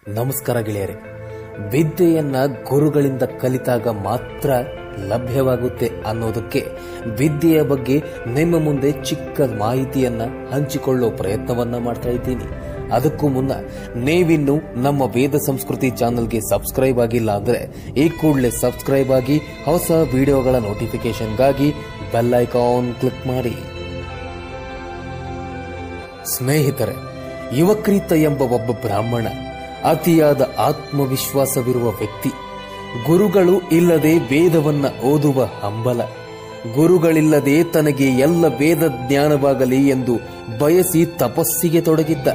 ನಮಸ್ಕಾರ ಗೆಳೆಯರೆ ವಿದ್ಯೆಯನ್ನ ಗುರುಗಳಿಂದ ಕಲಿತಾಗ ಮಾತ್ರ ಲಭ್ಯವಾಗುತ್ತೆ ಅನ್ನೋದಕ್ಕೆ ವಿದ್ಯೆಯ ಬಗ್ಗೆ ನಿಮ್ಮ ಮುಂದೆ ಚಿಕ್ಕ ಮಾಹಿತಿಯನ್ನ ಹಂಚಿಕೊಳ್ಳೋ ಪ್ರಯತ್ನವನ್ನ ಮಾಡ್ತಾ ಇದ್ದೀನಿ ಅದಕ್ಕೂ ಮುನ್ನ ನೀವಿನ್ನು ನಮ್ಮ ವೇದ ಸಂಸ್ಕೃತಿ ಚಾನೆಲ್ಗೆ ಸಬ್ಸ್ಕ್ರೈಬ್ ಆಗಿಲ್ಲ ಅಂದ್ರೆ ಈ ಕೂಡಲೇ ಸಬ್ಸ್ಕ್ರೈಬ್ ಆಗಿ ಹೊಸ ವಿಡಿಯೋಗಳ ನೋಟಿಫಿಕೇಶನ್ಗಾಗಿ ಬೆಲ್ ಐಕಾನ್ ಕ್ಲಿಕ್ ಮಾಡಿ ಸ್ನೇಹಿತರೆ ಯುವಕ್ರೀತ ಎಂಬ ಒಬ್ಬ ಬ್ರಾಹ್ಮಣ ಅತಿಯಾದ ಆತ್ಮವಿಶ್ವಾಸವಿರುವ ವ್ಯಕ್ತಿ ಗುರುಗಳು ಇಲ್ಲದೆ ವೇದವನ್ನ ಓದುವ ಹಂಬಲ ಗುರುಗಳಿಲ್ಲದೆ ತನಗೆ ಎಲ್ಲ ವೇದ ಜ್ಞಾನವಾಗಲಿ ಎಂದು ಬಯಸಿ ತಪಸ್ಸಿಗೆ ತೊಡಗಿದ್ದ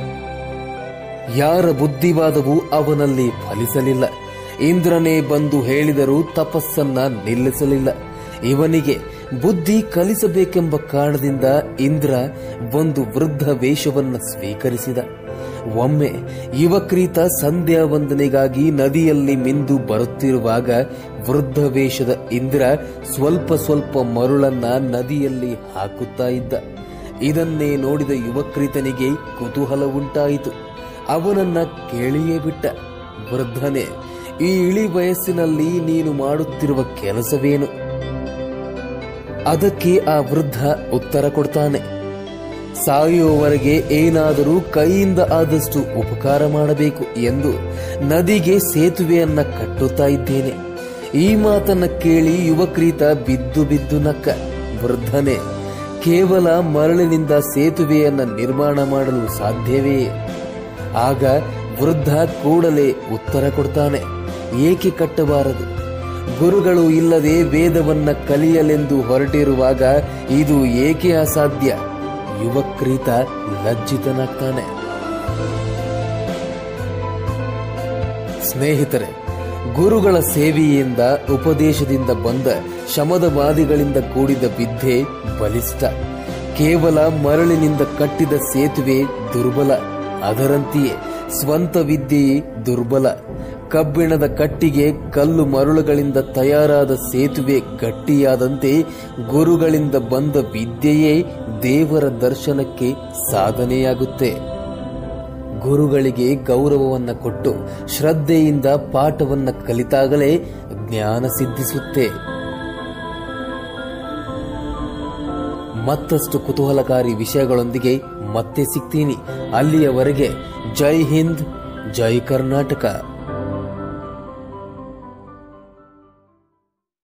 ಯಾರ ಬುದ್ಧಿವಾದವೂ ಅವನಲ್ಲಿ ಫಲಿಸಲಿಲ್ಲ ಇಂದ್ರನೇ ಬಂದು ಹೇಳಿದರೂ ತಪಸ್ಸನ್ನ ನಿಲ್ಲಿಸಲಿಲ್ಲ ಇವನಿಗೆ ಬುದ್ಧಿ ಕಲಿಸಬೇಕೆಂಬ ಕಾರಣದಿಂದ ಇಂದ್ರ ಒಂದು ವೃದ್ಧ ವೇಷವನ್ನು ಸ್ವೀಕರಿಸಿದ ಒಮ್ಮೆ ಯುವಕ್ರೀತ ಸಂಧ್ಯಾ ವಂದನೆಗಾಗಿ ನದಿಯಲ್ಲಿ ಮಿಂದು ಬರುತ್ತಿರುವಾಗ ವೃದ್ಧ ವೇಷದ ಇಂದ್ರ ಸ್ವಲ್ಪ ಸ್ವಲ್ಪ ಮರುಳನ್ನ ನದಿಯಲ್ಲಿ ಹಾಕುತ್ತಾ ಇದ್ದ ಇದನ್ನೇ ನೋಡಿದ ಯುವಕ್ರೀತನಿಗೆ ಕುತೂಹಲ ಉಂಟಾಯಿತು ಅವನನ್ನ ಕೇಳಿಯೇ ಬಿಟ್ಟ ವೃದ್ಧನೇ ಈ ಇಳಿ ವಯಸ್ಸಿನಲ್ಲಿ ನೀನು ಮಾಡುತ್ತಿರುವ ಕೆಲಸವೇನು ಅದಕ್ಕೆ ಆ ವೃದ್ಧ ಉತ್ತರ ಕೊಡ್ತಾನೆ ಸಾಯುವವರೆಗೆ ಏನಾದರೂ ಕೈಯಿಂದ ಆದಷ್ಟು ಉಪಕಾರ ಮಾಡಬೇಕು ಎಂದು ನದಿಗೆ ಸೇತುವೆಯನ್ನ ಕಟ್ಟುತ್ತಾ ಇದ್ದೇನೆ ಈ ಮಾತನ್ನ ಕೇಳಿ ಯುವಕ್ರೀತ ಬಿದ್ದು ಬಿದ್ದು ನಕ್ಕ ವೃದ್ಧನೇ ಕೇವಲ ಮರಳಿನಿಂದ ಸೇತುವೆಯನ್ನ ನಿರ್ಮಾಣ ಮಾಡಲು ಸಾಧ್ಯವೇ ಆಗ ವೃದ್ಧ ಕೂಡಲೇ ಉತ್ತರ ಕೊಡ್ತಾನೆ ಏಕೆ ಕಟ್ಟಬಾರದು ಗುರುಗಳು ಇಲ್ಲದೆ ವೇದವನ್ನ ಕಲಿಯಲೆಂದು ಹೊರಟಿರುವಾಗ ಇದು ಏಕೆ ಅಸಾಧ್ಯ ಯುವಕ್ರೀತ ಲಜ್ಜಿತನಾಗ್ತಾನೆ ಸ್ನೇಹಿತರೆ ಗುರುಗಳ ಸೇವೆಯಿಂದ ಉಪದೇಶದಿಂದ ಬಂದ ಶಮದವಾದಿಗಳಿಂದ ಕೂಡಿದ ವಿದ್ಯೆ ಬಲಿಷ್ಠ ಕೇವಲ ಮರಳಿನಿಂದ ಕಟ್ಟಿದ ಸೇತುವೆ ದುರ್ಬಲ ಅದರಂತೆಯೇ ಸ್ವಂತ ವಿದ್ಯೆಯೇ ದುರ್ಬಲ ಕಬ್ಬಿಣದ ಕಟ್ಟಿಗೆ ಕಲ್ಲು ಮರಳುಗಳಿಂದ ತಯಾರಾದ ಸೇತುವೆ ಗಟ್ಟಿಯಾದಂತೆ ಗುರುಗಳಿಂದ ಬಂದ ವಿದ್ಯೆಯೇ ದೇವರ ದರ್ಶನಕ್ಕೆ ಸಾಧನೆಯಾಗುತ್ತೆ ಗುರುಗಳಿಗೆ ಗೌರವವನ್ನ ಕೊಟ್ಟು ಶ್ರದ್ಧೆಯಿಂದ ಪಾಠವನ್ನ ಕಲಿತಾಗಲೇ ಜ್ಞಾನ ಸಿದ್ಧಿಸುತ್ತೆ ಮತ್ತಷ್ಟು ಕುತೂಹಲಕಾರಿ ವಿಷಯಗಳೊಂದಿಗೆ ಮತ್ತೆ ಸಿಗ್ತೀನಿ ಅಲ್ಲಿಯವರೆಗೆ ಜೈ ಹಿಂದ್ ಜೈ ಕರ್ನಾಟಕ